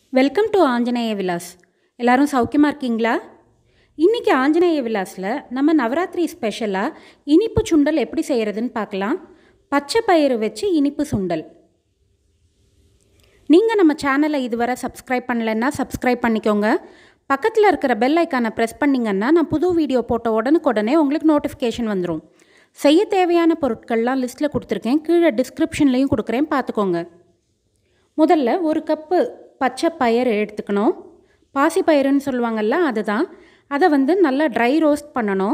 welcome to Anjaneya Vilas எல்லாரும் சௌக்கியமாக இருக்கீங்களா இன்றைக்கி ஆஞ்சநேய விலாஸில் நம்ம நவராத்திரி ஸ்பெஷலாக இனிப்பு சுண்டல் எப்படி செய்கிறதுன்னு பார்க்கலாம் பச்சை பயிறு வச்சு இனிப்பு சுண்டல் நீங்கள் நம்ம சேனலை இதுவரை சப்ஸ்கிரைப் பண்ணலைன்னா சப்ஸ்கிரைப் பண்ணிக்கோங்க பக்கத்தில் இருக்கிற பெல் ஐக்கானை ப்ரெஸ் பண்ணிங்கன்னா நான் புது வீடியோ போட்ட உடனுக்குடனே உங்களுக்கு நோட்டிஃபிகேஷன் வந்துடும் செய்ய தேவையான பொருட்கள்லாம் லிஸ்ட்டில் கொடுத்துருக்கேன் கீழே டிஸ்கிரிப்ஷன்லேயும் கொடுக்குறேன் பார்த்துக்கோங்க முதல்ல ஒரு கப்பு பச்சை பயிறு எடுத்துக்கணும் பாசி பயிறுன்னு சொல்லுவாங்கள்ல அதுதான் அதை வந்து நல்லா ட்ரை ரோஸ்ட் பண்ணணும்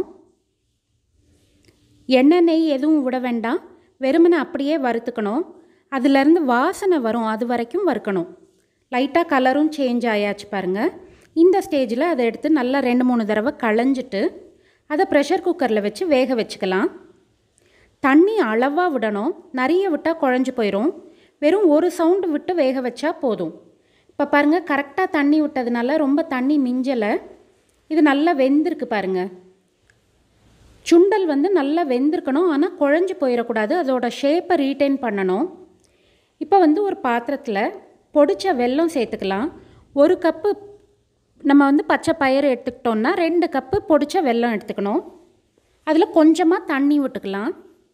எண்ணெய் நெய் எதுவும் விட வேண்டாம் வெறுமனை அப்படியே வறுத்துக்கணும் அதுலேருந்து வாசனை வரும் அது வரைக்கும் வறுக்கணும் லைட்டாக கலரும் சேஞ்ச் ஆயாச்சு பாருங்கள் இந்த ஸ்டேஜில் அதை எடுத்து நல்லா ரெண்டு மூணு தடவை களைஞ்சிட்டு அதை ப்ரெஷர் குக்கரில் வச்சு வேக வச்சுக்கலாம் தண்ணி அளவாக விடணும் நிறைய விட்டால் குழஞ்சி போயிடும் வெறும் ஒரு சவுண்டு விட்டு வேக வச்சா போதும் இப்போ பாருங்கள் கரெக்டாக தண்ணி விட்டதுனால ரொம்ப தண்ணி மிஞ்சலை இது நல்லா வெந்திருக்கு பாருங்கள் சுண்டல் வந்து நல்லா வெந்திருக்கணும் ஆனால் குழஞ்சி போயிடக்கூடாது அதோட ஷேப்பை ரீட்டைன் பண்ணணும் இப்போ வந்து ஒரு பாத்திரத்தில் பொடிச்ச வெல்லம் சேர்த்துக்கலாம் ஒரு கப்பு நம்ம வந்து பச்சை பயிறு எடுத்துக்கிட்டோம்னா ரெண்டு கப்பு பொடிச்ச வெல்லம் எடுத்துக்கணும் அதில் கொஞ்சமாக தண்ணி விட்டுக்கலாம்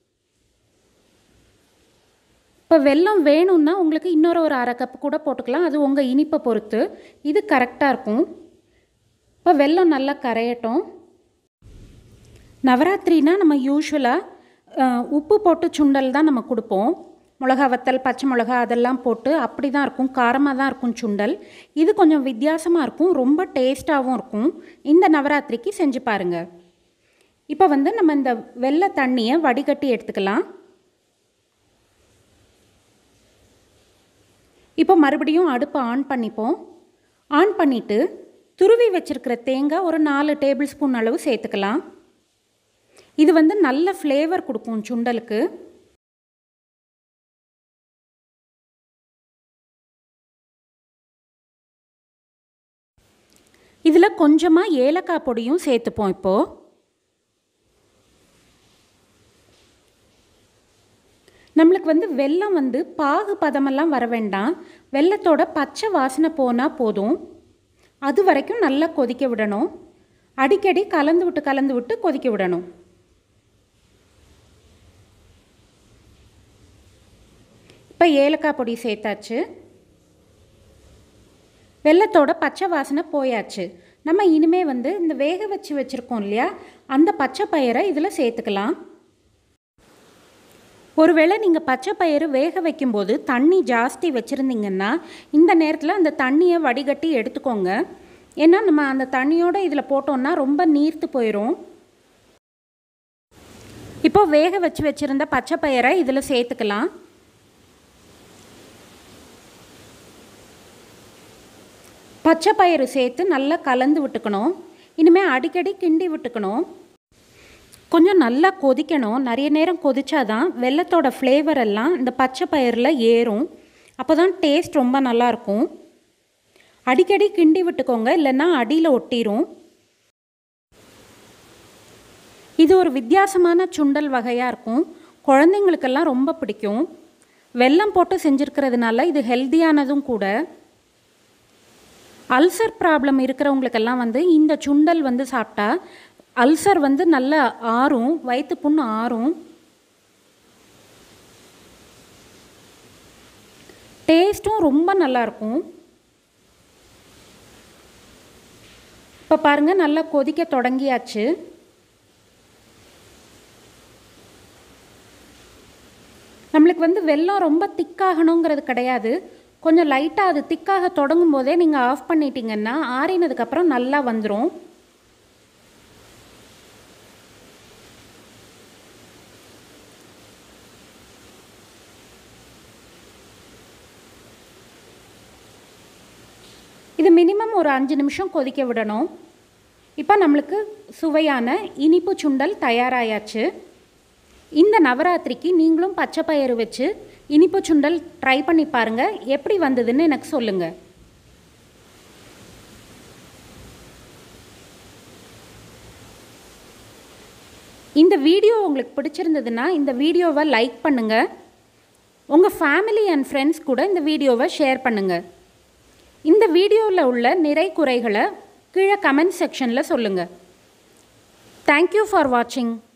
இப்போ வெல்லம் வேணும்னா உங்களுக்கு இன்னொரு ஒரு அரை கப்பு கூட போட்டுக்கலாம் அது உங்கள் இனிப்பை பொறுத்து இது கரெக்டாக இருக்கும் இப்போ வெல்லம் நல்லா கரையட்டும் நவராத்திரினா நம்ம யூஸ்வலாக உப்பு போட்டு சுண்டல் தான் நம்ம கொடுப்போம் மிளகா வத்தல் பச்சை மிளகா அதெல்லாம் போட்டு அப்படி தான் இருக்கும் காரமாக தான் இருக்கும் சுண்டல் இது கொஞ்சம் வித்தியாசமாக இருக்கும் ரொம்ப டேஸ்ட்டாகவும் இருக்கும் இந்த நவராத்திரிக்கு செஞ்சு பாருங்கள் இப்போ வந்து நம்ம இந்த வெள்ளை தண்ணியை வடிகட்டி எடுத்துக்கலாம் இப்போ மறுபடியும் அடுப்பை ஆன் பண்ணிப்போம் ஆன் பண்ணிவிட்டு துருவி வச்சுருக்கிற தேங்காய் ஒரு நாலு டேபிள் ஸ்பூன் அளவு சேர்த்துக்கலாம் இது வந்து நல்ல ஃப்ளேவர் கொடுக்கும் சுண்டலுக்கு இதில் கொஞ்சமாக ஏலக்காய் பொடியும் சேர்த்துப்போம் இப்போது நம்மளுக்கு வந்து வெல்லம் வந்து பாகு பதமெல்லாம் வர வேண்டாம் வெள்ளத்தோட பச்சை வாசனை போனால் போதும் அது வரைக்கும் நல்லா கொதிக்க விடணும் அடிக்கடி கலந்து விட்டு கலந்து விட்டு கொதிக்க விடணும் இப்போ ஏலக்காய் பொடி சேர்த்தாச்சு வெள்ளத்தோட பச்சை வாசனை போயாச்சு நம்ம இனிமே வந்து இந்த வேக வச்சு வச்சுருக்கோம் இல்லையா அந்த பச்சை பயிரை இதில் சேர்த்துக்கலாம் ஒருவேளை நீங்கள் பச்சை பயிறு வேக வைக்கும்போது தண்ணி ஜாஸ்தி வச்சுருந்தீங்கன்னா இந்த நேரத்தில் அந்த தண்ணியை வடிகட்டி எடுத்துக்கோங்க ஏன்னா நம்ம அந்த தண்ணியோடு இதில் போட்டோம்னா ரொம்ப நீர்த்து போயிடும் இப்போ வேக வச்சு வச்சுருந்த பச்சை பயிரை இதில் சேர்த்துக்கலாம் பச்சை பயிறு சேர்த்து நல்லா கலந்து விட்டுக்கணும் இனிமேல் அடிக்கடி கிண்டி விட்டுக்கணும் கொஞ்சம் நல்லா கொதிக்கணும் நிறைய நேரம் கொதிச்சாதான் வெள்ளத்தோட ஃப்ளேவர் எல்லாம் இந்த பச்சை பயிரில் ஏறும் அப்போ தான் டேஸ்ட் ரொம்ப நல்லாயிருக்கும் அடிக்கடி கிண்டி விட்டுக்கோங்க இல்லைன்னா அடியில் ஒட்டிரும் இது ஒரு வித்தியாசமான சுண்டல் வகையாக இருக்கும் குழந்தைங்களுக்கெல்லாம் ரொம்ப பிடிக்கும் வெல்லம் போட்டு செஞ்சுருக்கிறதுனால இது ஹெல்த்தியானதும் கூட அல்சர் ப்ராப்ளம் இருக்கிறவங்களுக்கெல்லாம் வந்து இந்த சுண்டல் வந்து சாப்பிட்டா அல்சர் வந்து நல்லா ஆறும் வயிற்று புண்ணு ஆறும் டேஸ்ட்டும் ரொம்ப நல்லாயிருக்கும் இப்போ பாருங்கள் நல்லா கொதிக்க தொடங்கியாச்சு நம்மளுக்கு வந்து வெள்ளம் ரொம்ப திக்காகணுங்கிறது கிடையாது கொஞ்சம் லைட்டாக அது திக்காக தொடங்கும் போதே நீங்கள் ஆஃப் பண்ணிட்டீங்கன்னா ஆறினதுக்கப்புறம் நல்லா வந்துடும் இது மினிமம் ஒரு அஞ்சு நிமிஷம் கொதிக்க விடணும் இப்போ நம்மளுக்கு சுவையான இனிப்பு சுண்டல் தயாராயாச்சு இந்த நவராத்திரிக்கு நீங்களும் பச்சை பயிறு வச்சு இனிப்பு சுண்டல் ட்ரை பண்ணி பாருங்கள் எப்படி வந்ததுன்னு எனக்கு சொல்லுங்கள் இந்த வீடியோ உங்களுக்கு பிடிச்சிருந்ததுன்னா இந்த வீடியோவை லைக் பண்ணுங்கள் உங்கள் ஃபேமிலி அண்ட் ஃப்ரெண்ட்ஸ் கூட இந்த வீடியோவை ஷேர் பண்ணுங்கள் இந்த வீடியோவில் உள்ள நிறை குறைகளை கீழே கமெண்ட் செக்ஷனில் சொல்லுங்கள் தேங்க்யூ ஃபார் வாட்சிங்